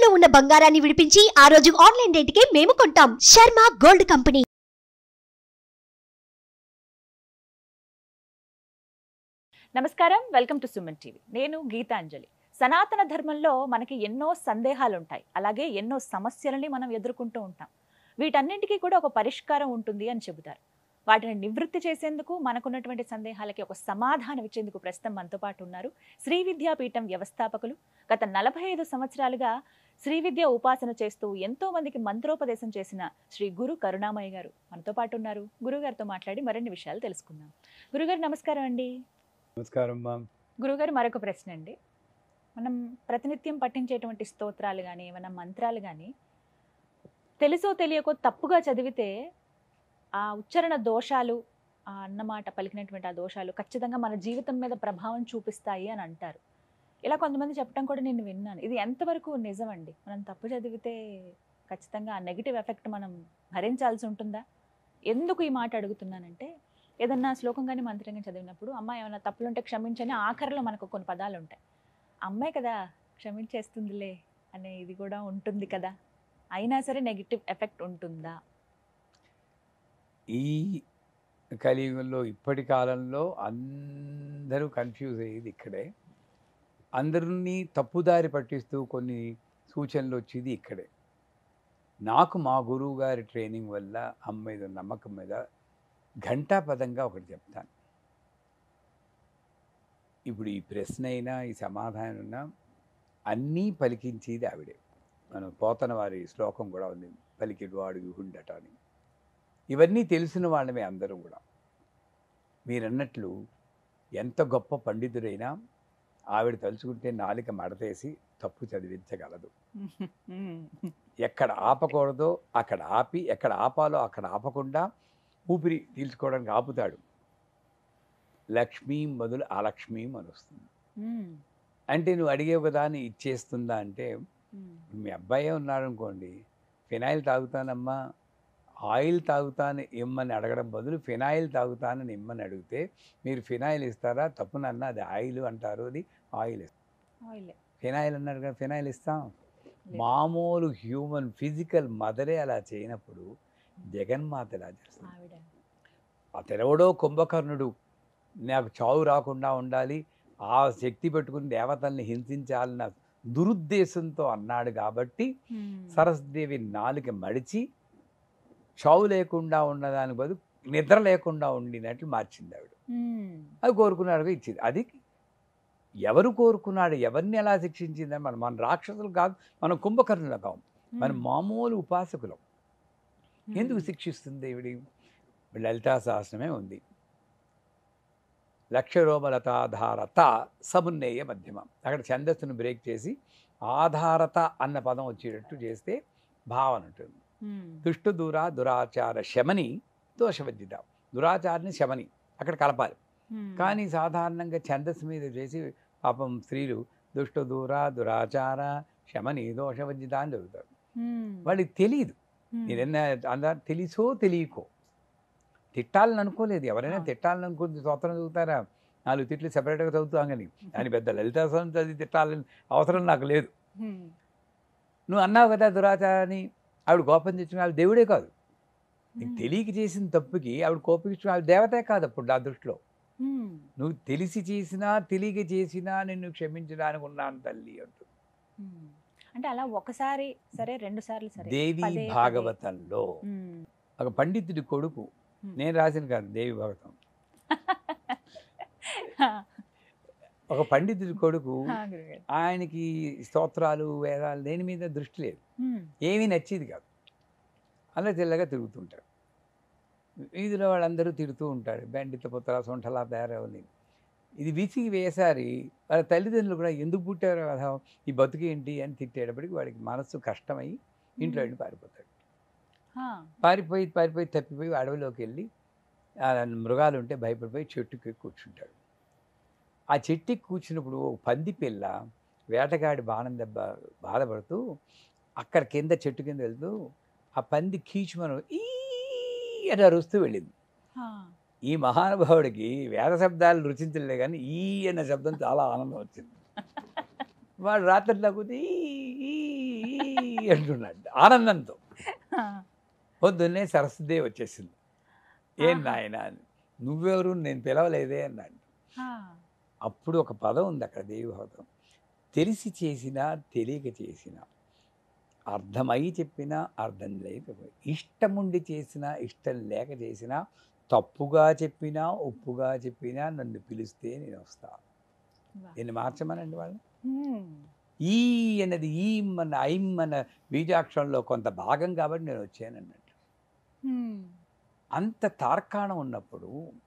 తాకట్టులో ఉన్న బంగారాన్ని విడిపించి ఆ రోజు ఆన్లైన్ రేటుకే మేము కొంటాం శర్మ గోల్డ్ కంపెనీ నమస్కారం వెల్కమ్ టు సుమన్ టీవీ నేను గీతాంజలి సనాతన ధర్మంలో మనకి ఎన్నో సందేహాలు ఉంటాయి అలాగే ఎన్నో సమస్యలని మనం ఎదుర్కొంటూ ఉంటాం వీటన్నింటికీ కూడా ఒక పరిష్కారం ఉంటుంది అని చెబుతారు వాటిని నివృత్తి చేసేందుకు మనకున్నటువంటి సందేహాలకి ఒక సమాధానం ఇచ్చేందుకు ప్రస్తుతం మనతో పాటు ఉన్నారు శ్రీ విద్యాపీఠం వ్యవస్థాపకులు గత నలభై ఐదు సంవత్సరాలుగా శ్రీ విద్య ఉపాసన చేస్తూ ఎంతో మందికి మంత్రోపదేశం చేసిన శ్రీ గురు కరుణామయ్య గారు మనతో పాటు ఉన్నారు గురుగారితో మాట్లాడి మరిన్ని విషయాలు తెలుసుకుందాం గురుగారు నమస్కారం అండి నమస్కారం మా గురుగారు మరొక ప్రశ్న అండి మనం ప్రతినిత్యం పఠించేటువంటి స్తోత్రాలు కానీ ఏమైనా మంత్రాలు కానీ తెలుసో తెలియకో తప్పుగా చదివితే ఆ ఉచ్చారణ దోషాలు ఆ అన్నమాట పలికినటువంటి ఆ దోషాలు ఖచ్చితంగా మన జీవితం మీద ప్రభావం చూపిస్తాయి అని అంటారు ఇలా కొంతమంది చెప్పడం కూడా నేను విన్నాను ఇది ఎంతవరకు నిజమండి మనం తప్పు చదివితే ఖచ్చితంగా ఆ నెగిటివ్ ఎఫెక్ట్ మనం భరించాల్సి ఉంటుందా ఎందుకు ఈ మాట అడుగుతున్నానంటే ఏదన్నా శ్లోకం కానీ మంత్రం కానీ చదివినప్పుడు అమ్మ ఏమైనా తప్పులుంటే క్షమించని ఆఖరిలో మనకు కొన్ని పదాలు ఉంటాయి అమ్మాయి కదా క్షమించేస్తుందిలే అనే ఇది కూడా ఉంటుంది కదా అయినా సరే నెగిటివ్ ఎఫెక్ట్ ఉంటుందా ఈ కలియుగంలో ఇప్పటి కాలంలో అందరూ కన్ఫ్యూజ్ అయ్యేది ఇక్కడే అందరినీ తప్పుదారి పట్టిస్తూ కొన్ని సూచనలు వచ్చేది ఇక్కడే నాకు మా గురువు గారి ట్రైనింగ్ వల్ల అమ్మ మీద నమ్మకం మీద ఘంటాపదంగా ఒకటి చెప్తాను ఇప్పుడు ఈ ప్రశ్న అయినా ఈ సమాధానం అయినా అన్నీ పలికించేది ఆవిడే మనం పోతన వారి శ్లోకం కూడా ఉంది పలికిడు వాడు గుండట అని ఇవన్నీ తెలిసిన వాళ్ళమే అందరం కూడా మీరన్నట్లు ఎంత గొప్ప పండితుడైనా ఆవిడ తలుచుకుంటే నాలిక మడతేసి తప్పు చదివించగలదు ఎక్కడ ఆపకూడదో అక్కడ ఆపి ఎక్కడ ఆపాలో అక్కడ ఆపకుండా ఊపిరి పీల్చుకోవడానికి ఆపుతాడు లక్ష్మీం బదులు అలక్ష్మీం అని వస్తుంది మ్మ్. అంటే నువ్వు అడిగే ఒక దాన్ని ఇచ్చేస్తుందా అంటే మ్మ్. మీ అబ్బాయే ఉన్నాడు అనుకోండి ఫినాయిల్ తాగుతానమ్మా ఆయిల్ తాగుతాను ఇమ్మని అడగడం బదులు ఫినాయిల్ తాగుతానని ఇమ్మని అడిగితే మీరు ఫినాయిల్ ఇస్తారా తప్పునన్నా అది ఆయిల్ అంటారు అది ఆయిల్ ఆయిలే. ఫినాయిల్ అన్నారు కదా ఫినాయిల్ ఇస్తాం లేదు. మామూలు హ్యూమన్ ఫిజికల్ మదరే అలా చేయనప్పుడు జగన్మాత ఎలా చేస్తుంది ఆవిడ అతడెవడో కుంభకర్ణుడు నాకు చావు రాకుండా ఉండాలి ఆ శక్తి పెట్టుకుని దేవతల్ని హింసించాలన్న దురుద్దేశంతో అన్నాడు కాబట్టి మ్మ్. సరస్వదేవి నాలుక మడిచి చావు లేకుండా ఉన్నదాని బదులు నిద్ర లేకుండా ఉండినట్లు మార్చింది ఆవిడ మ్మ్. అది కోరుకున్నాడు ఇచ్చింది అది ఎవరు కోరుకున్నాడు ఎవరిని ఎలా శిక్షించిందని మనం మన రాక్షసులు కాదు మనం కుంభకర్ణులు కావు మనం మ్మ్. మామూలు ఉపాసకులం మ్మ్. ఎందుకు శిక్షిస్తుంది దేవుడి లలితా సహస్రమే ఉంది లక్షరోమలతాధారత సమున్నేయ మధ్యమం అక్కడ ఛందస్సును బ్రేక్ చేసి ఆధారత అన్న పదం వచ్చేటట్టు చేస్తే భావన ఉంటుంది మ్మ్. దుష్టు దూర దురాచార శమని దోషవద్యత దురాచారని శమని అక్కడ కలపాలి మ్మ్. కానీ సాధారణంగా ఛందస్సు మీద చేసి పాపం స్త్రీలు దుష్టు దూర దురాచార శమని దోషవద్యత అని చదువుతారు మ్మ్. వాళ్ళకి తెలియదు మ్మ్. నేనన్నా అందా తెలిసో తెలియకో తిట్టాలని అనుకోలేదు ఎవరైనా ఆ. తిట్టాలని అనుకుంటే స్తోత్రం చదువుతారా నాలుగు తిట్లు సెపరేట్గా చదువుతాం కానీ అని పెద్ద లలితాసనం చదివి తిట్టాలని అవసరం నాకు లేదు మ్మ్. నువ్వు అన్నావు కదా దురాచారాన్ని ఆవిడ కోపం తెచ్చిన ఆవిడ దేవుడే కాదు నీకు మ్మ్. తెలియక చేసిన తప్పుకి ఆవిడ కోపించిన ఆవిడ దేవతే కాదు అప్పుడు నా దృష్టిలో మ్మ్. నువ్వు తెలిసి చేసినా తెలియక చేసినా నిన్ను క్షమించడానికి ఉన్నాను తల్లి అంటుంది మ్మ్. అంటే అలా ఒకసారి సరే రెండు సార్లు సరే దేవి పదే పదే. భాగవతంలో మ్మ్. ఒక పండితుడి కొడుకు మ్మ్. నేను రాసిన కాదు దేవి భాగవతం ఒక పండితుడి కొడుకు ఆ, గురుగారు. ఆయనకి స్తోత్రాలు వేదాలు దేని మీద దృష్టి లేదు మ్మ్. ఏమీ నచ్చేది కాదు అలా తెల్లగా తిరుగుతుంటాడు వీధిలో వాళ్ళందరూ తిడుతూ ఉంటారు బెండిత పుత్ర సొంటలా తయారవని ఇది విసిగి వేసారి వాళ్ళ తల్లిదండ్రులు కూడా ఎందుకు పుట్టారో కదా ఈ బతుకేంటి అని తిట్టేటప్పటికి వాడికి మనస్సు కష్టమై ఇంట్లో వెళ్ళి పారిపోతాడు ఆ. పారిపోయి పారిపోయి తప్పిపోయి అడవిలోకి వెళ్ళి ఆ మృగాలు ఉంటే భయపడిపోయి చెట్టుకి కూర్చుంటాడు ఆ చెట్టుకి కూర్చున్నప్పుడు ఓ పంది పిల్ల వేటగాడి బాణం దెబ్బ బాధపడుతూ అక్కడ కింద చెట్టు కింద వెళ్తూ ఆ పంది కీచుమను ఈ అని అరుస్తూ వెళ్ళింది ఆ. ఈ మహానుభావుడికి వేద శబ్దాలు రుచించలే కానీ ఈ అన్న శబ్దం చాలా ఆనందం వచ్చింది వాడు రాత్రి లేకపోతే ఈ ఈ ఈ అంటున్నాడు ఆనందంతో పొద్దున్నే సరస్వతిదేవి వచ్చేసింది ఏం ఆహా. నాయన అని నువ్వెవరు నేను పిలవలేదే అన్నాడు ఆ, అప్పుడు ఒక పదం ఉంది అక్కడ దేవిభావం తెలిసి చేసినా తెలియక చేసినా అర్థమై చెప్పినా అర్థం లేక ఇష్టముండి చేసినా ఇష్టం లేక చేసినా తప్పుగా చెప్పినా ఒప్పుగా చెప్పినా నన్ను పిలిస్తే నేను వస్తా వా. దీన్ని మార్చమనండి వాళ్ళు ఉమ్, ఈ అన్నది ఈ మన ఐం మన బీజాక్షరంలో కొంత భాగం కాబట్టి నేను వచ్చాను అన్నట్టు ఉమ్, అంత తార్కాణం ఉన్నప్పుడు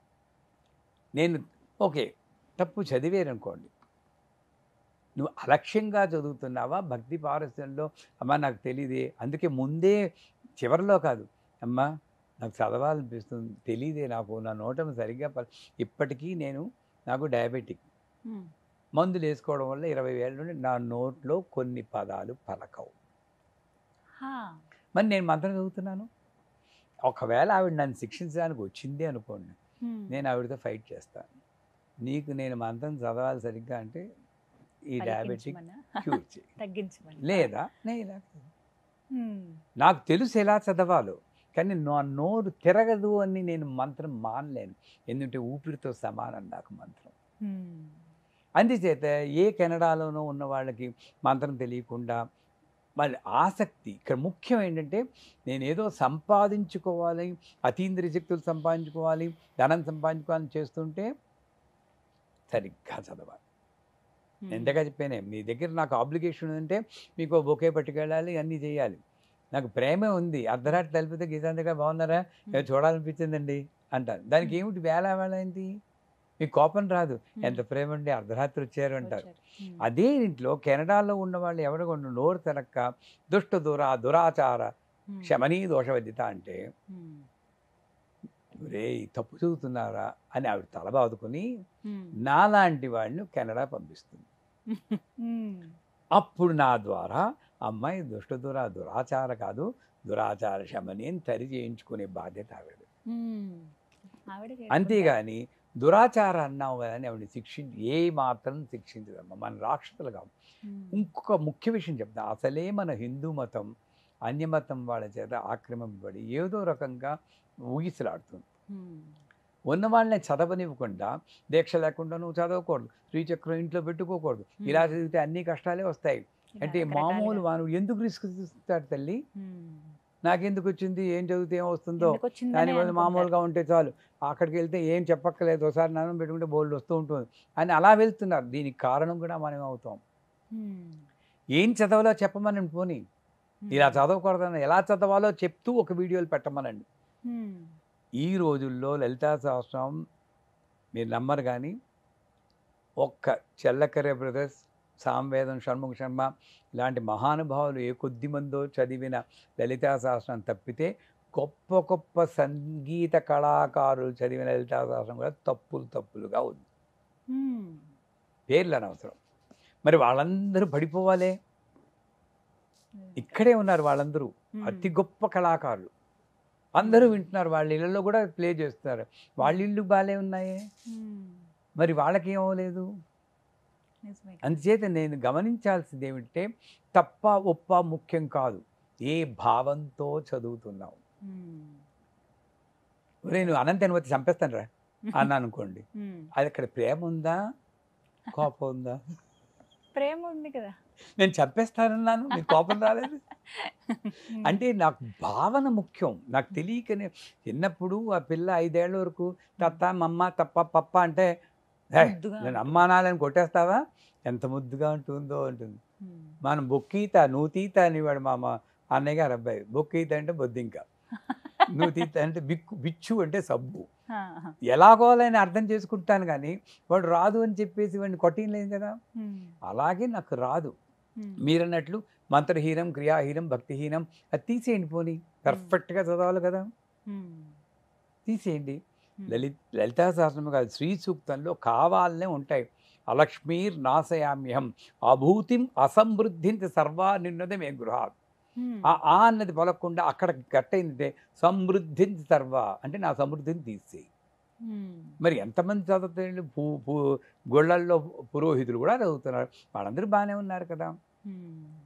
నేను ఓకే తప్పు చదివేరనుకోండి నువ్వు అలక్ష్యంగా చదువుతున్నావా భక్తి పారస్యంలో అమ్మ నాకు తెలియదే అందుకే ముందే చివరిలో కాదు అమ్మా నాకు చదవాలనిపిస్తుంది తెలియదే నాకు నా నోటం సరిగ్గా ప ఇప్పటికీ నేను నాకు డయాబెటిక్ ఉమ్. మందులు వేసుకోవడం వల్ల ఇరవై వేల నుండి నా నోట్లో కొన్ని పదాలు పలకవు హా, మరి నేను మంత్రం చదువుతున్నాను ఒకవేళ ఆవిడ నన్ను శిక్షించడానికి వచ్చింది అనుకోండి ఉమ్, నేను ఆవిడతో ఫైట్ చేస్తాను నీకు నేను మంత్రం చదవాలి సరిగ్గా అంటే ఈ డయాబెటిక్ పలికించమనా? క్యూర్ చేయి తగ్గించమని లేదా నేను ఇలా ఉమ్, నాకు తెలుసు ఎలా చదవాలో కానీ నా నోరు తిరగదు అని నేను మంత్రం మానలేను ఎందుకంటే ఊపిరితో సమానం నాకు మంత్రం ఉమ్, అందుచేత ఏ కెనడాలోనో ఉన్న వాళ్ళకి మంత్రం తెలియకుండా వాళ్ళ ఆసక్తి ఇక్కడ ముఖ్యం ఏంటంటే నేను ఏదో సంపాదించుకోవాలి అతీంద్రియ శక్తులు సంపాదించుకోవాలి ధనం సంపాదించుకోవాలని చేస్తుంటే సరిగ్గా చదవాలి ఉమ్. ఎంతగా చెప్పానే మీ దగ్గర నాకు ఆబ్లిగేషన్ ఉందంటే మీకు బొకే పట్టుకెళ్ళాలి అన్నీ చేయాలి నాకు ప్రేమే ఉంది అర్ధరాత్రి తలిపితే గీతాంతగా బాగున్నారా ఏదో చూడాలనిపించిందండి అంటారు దానికి ఏమిటి వేళ వేళ ఏంటి మీకు కోపం రాదు ఉమ్, ఎంత ప్రేమ ఉండి అర్ధరాత్రి వచ్చారు అంటారు వచ్చారు. ఉమ్, అదే ఇంట్లో కెనడాలో ఉన్న వాళ్ళు ఎవరు కొన్ని నోరు తెరక్క దుష్ట దురా దురాచార ఉమ్, శమనీ దోషవద్యత అంటే ఉమ్, రే తప్పు చదువుతున్నారా అని ఆవిడ తల బాదుకుని ఉమ్, నాలాంటి వాళ్ళని కెనడా పంపిస్తుంది ఉమ్, అప్పుడు నా ద్వారా అమ్మాయి దుష్ట దురా దురాచార కాదు దురాచార శమని అని తరి చేయించుకునే బాధ్యత ఆవిడ ఉమ్. ఆవిడ చేసుకుంటారు. అంతేగాని దురాచార అన్నావు కదా అని ఆవిడ శిక్షించి ఏ మాత్రం శిక్షించదమ్మా మన రాక్షసులు కావు ఉమ్, ఇంకొక ముఖ్య విషయం చెప్తా అసలే మన హిందూ మతం అన్యమతం వాళ్ళ చేత ఆక్రమింపబడి ఏదో రకంగా ఊగిసలాడుతుంది ఉమ్, ఉన్న వాళ్ళని చదవనివ్వకుండా దీక్ష లేకుండా నువ్వు చదవకూడదు శ్రీచక్రం ఇంట్లో పెట్టుకోకూడదు ఇలా చదివితే అన్ని కష్టాలే వస్తాయి ఇలా అంటే రకరకాలుగా. మామూలు వాను ఎందుకు రిస్క్ తీసుకుంటాడు తల్లి ఉమ్, నాకెందుకు వచ్చింది ఏం చదివితే ఏం వస్తుందో ఎందుకు వచ్చిందని దానివల్ల అనుకుంటారు. మామూలుగా ఉంటే చాలు అక్కడికి వెళ్తే ఏం చెప్పక్కలేదు ఒకసారి నాన్న పెట్టుకుంటే బోల్డ్ వస్తూ ఉంటుంది అని అలా వెళ్తున్నారు దీనికి కారణం కూడా మనం అవుతాం ఉమ్, ఏం చదవాలో చెప్పమని పోనీ ఉమ్, ఇలా చదవకూడదని ఎలా చదవాలో చెప్తూ ఒక వీడియోలు పెట్టమనండి ఉమ్, ఈ రోజుల్లో లలితా సహస్రం మీరు నమ్మరు కానీ ఒక్క చెల్లకర్ర బ్రదర్స్ సాంవేదం షణ్ముఖ శర్మ ఇలాంటి మహానుభావులు ఏ కొద్ది మందో చదివిన లలితా సహస్రం తప్పితే గొప్ప గొప్ప సంగీత కళాకారులు చదివిన లలితా సహస్రం కూడా తప్పులు తప్పులుగా ఉంది ఉమ్, పేర్లు అనవసరం మరి వాళ్ళందరూ పడిపోవాలే ఇక్కడే ఉన్నారు వాళ్ళందరూ ఉమ్, అతి గొప్ప కళాకారులు అందరూ వింటున్నారు వాళ్ళ ఇళ్ళల్లో కూడా ప్లే చేస్తున్నారు వాళ్ళ ఇల్లు బాగాలే ఉన్నాయే ఉమ్, మరి వాళ్ళకి ఏమవలేదు నిజమే. అందుచేత నేను గమనించాల్సింది ఏమిటంటే తప్ప ఒప్ప ముఖ్యం కాదు ఏ భావంతో చదువుతున్నావు ఉమ్, నేను అనంతని వచ్చి చంపేస్తాను రా అన్నాను అనుకోండి ఉమ్, అది అక్కడ ప్రేమ ఉందా కోపం ఉందా ప్రేమ ఉంది కదా నేను చంపేస్తానన్నాను మీకు కోపం రాలేదు అంటే నాకు భావన ముఖ్యం నాకు తెలియకనే చిన్నప్పుడు ఆ పిల్ల ఐదేళ్ల వరకు తత్త మమ్మ తప్ప పప్ప అంటే "హే, ముద్దుగా నేను ఉంటుంది. అమ్మానాలని కొట్టేస్తావా ఎంత ముద్దుగా ఉంటుందో ఉంటుంది ఉమ్, మనం బొక్కీత నువ్వు తీత అనేవాడు మా మా అన్నయ్య గారు అబ్బాయి బొక్కీత అంటే బొద్దింక నువ్వు తీత అంటే బిక్కు బిచ్చు అంటే సబ్బు ఆ, ఆ, ఎలాగోలని అర్థం చేసుకుంటాను కానీ వాడు రాదు అని చెప్పేసి వాడిని కొట్టేయలేదు కదా ఉమ్, అలాగే నాకు రాదు ఉమ్, మీరన్నట్లు మంత్రహీనం క్రియాహీనం భక్తిహీనం అది తీసేయండి పోనీ పర్ఫెక్ట్గా చదవాలి కదా ఉమ్, తీసేయండి ఉమ్, లలిత్ లలితా సహస్రం కాదు శ్రీ సూక్తంలో కావాలనే ఉంటాయి అలక్ష్మీర్ నాశయామ్యహం అభూతిం అసమృద్ధింత సర్వా నిన్నది మే గృహాత్ ఉమ్, ఆ ఆ అన్నది పలకకుండా అక్కడ కట్టయిందంటే సమృద్ధింత సర్వ అంటే నా సమృద్ధిని తీసేయి ఉమ్, మరి ఎంతమంది చదువుతారు పూ పూ గుళ్ళల్లో పురోహితులు కూడా చదువుతున్నారు వాళ్ళందరూ బాగానే ఉన్నారు కదా ఉమ్,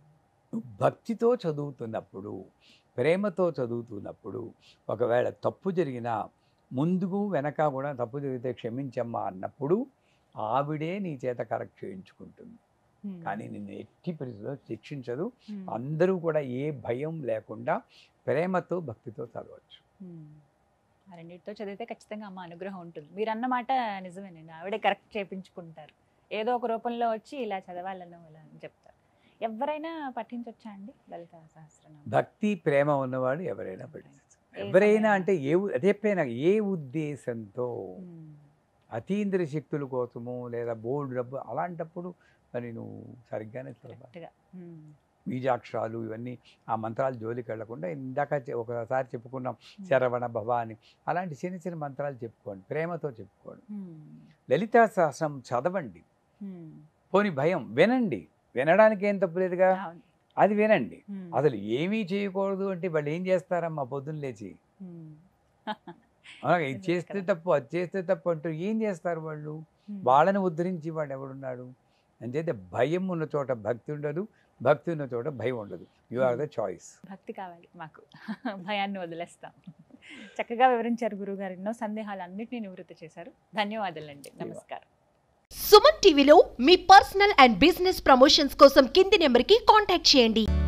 నువ్వు భక్తితో చదువుతున్నప్పుడు ప్రేమతో చదువుతున్నప్పుడు ఒకవేళ తప్పు జరిగినా ముందుకు వెనక కూడా తప్పు జరిగితే క్షమించమ్మా అన్నప్పుడు ఆవిడే నీ చేత కరెక్ట్ చేయించుకుంటుంది ఉమ్. కానీ నిన్ను ఎట్టి పరిస్థితుల్లో శిక్షించదు ఉమ్. అందరూ కూడా ఏ భయం లేకుండా ప్రేమతో భక్తితో చదవచ్చు ఉమ్. ఆ రెండింటితో చదివితే ఖచ్చితంగా అమ్మ అనుగ్రహం ఉంటుంది మీరు అన్న మాట నిజమేనండి ఆవిడే కరెక్ట్ చేయించుకుంటారు ఏదో ఒక రూపంలో వచ్చి ఇలా చదవాలను ఇలా అని చెప్తారు ఎవరైనా పఠించవచ్చా అండి లలిత సహస్రనామం భక్తి ప్రేమ ఉన్నవాడు ఎవరైనా పఠించవచ్చు ఏ ఎవరైనా సమయం? అంటే ఏ ఉ- అదే చెప్పాను ఏ ఉద్దేశంతో ఉమ్. అతీంద్ర శక్తుల కోసము లేదా బోర్డు డబ్బు అలాంటప్పుడు మరి నువ్వు సరిగ్గానే చదవాలి కరెక్ట్గా ఉమ్. బీజాక్షరాలు ఇవన్నీ ఆ మంత్రాలు జోలికి వెళ్లకుండా ఇందాక చె- ఒకసారి చెప్పుకున్నాం శరవణ భవ అని అలాంటి చిన్న చిన్న మంత్రాలు చెప్పుకోండి ప్రేమతో చెప్పుకోండి ఉమ్. లలితా సహస్రం చదవండి ఉమ్. పోని భయం వినండి వినడానికి ఏం తప్పులేదుగా అవును. అది వినండి ఉమ్. అసలు ఏమీ చేయకూడదు అంటే వాళ్ళు ఏం చేస్తారమ్మా పొద్దున్న లేచి ఉమ్. అవునా? ఇది నిజమే చేస్తే కదా. తప్పు అది చేస్తే తప్పు అంటూ ఏం చేస్తారు వాళ్ళు ఉమ్. వాళ్ళని ఉద్ధరించి వాడు ఎవడున్నాడు అంచేతే భయం ఉన్న చోట భక్తి ఉండదు భక్తి ఉన్న చోట భయం ఉండదు యు ఆర్ ద చాయిస్ భక్తి కావాలి మాకు భయాన్ని వదిలేస్తాం చక్కగా వివరించారు గురుగారు ఎన్నో సందేహాలు అన్నింటినీ నివృత్తి చేశారు ధన్యవాదాలండి నమస్కారం సుమన్ టీవీలో మీ పర్సనల్ అండ్ బిజినెస్ ప్రమోషన్స్ కోసం కింది నెంబర్కి కాంటాక్ట్ చేయండి